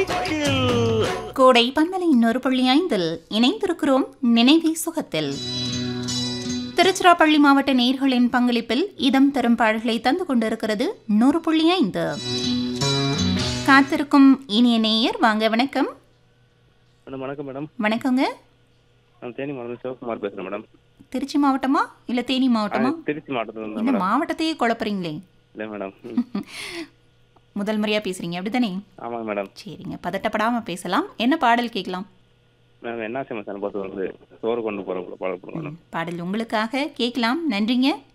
Cycle கோடை பந்தலை இன்னொரு புள்ளி ஐந்தில் இணைந்திருக்கிறோம் நினைவே சுகத்தில் திருச்சிராப்பள்ளி மாவட்ட நேர்களின் பங்களிப்பில் இதம் தரும் பாடல்களை தந்து கொண்டிருக்கிறது நூறு புள்ளி ஐந்து காத்திருக்கும் இனிய நேயர் வாங்க வணக்கம் மேடம் வணக்கம் மேடம் வணக்கங்க நான் தேனி மாவட்டம் சிவகுமார் பேசுகிறேன் மேடம் திருச்சி மாவட்டமா இல்ல தேனி மாவட்டமா ஆ, திருச்சி மாவட்டத்தில் இந்த இருந்தேன் மேடம் மாவட்டத்தையே குழப்பறீங்களே இல்லை மேடம் ம். முதல் முறையா பேசுறீங்க அப்படிதானே ஆமாங்க மேடம் சரிங்க பதட்டப்படாம பேசலாம் என்ன பாடல் கேட்கலாம் மேம் என்ன மசாலா பார்த்து வந்து சோறு கொண்டு போகிற பழக்கம் மேடம் பாடல் உங்களுக்காக கேட்கலாம் நன்றிங்க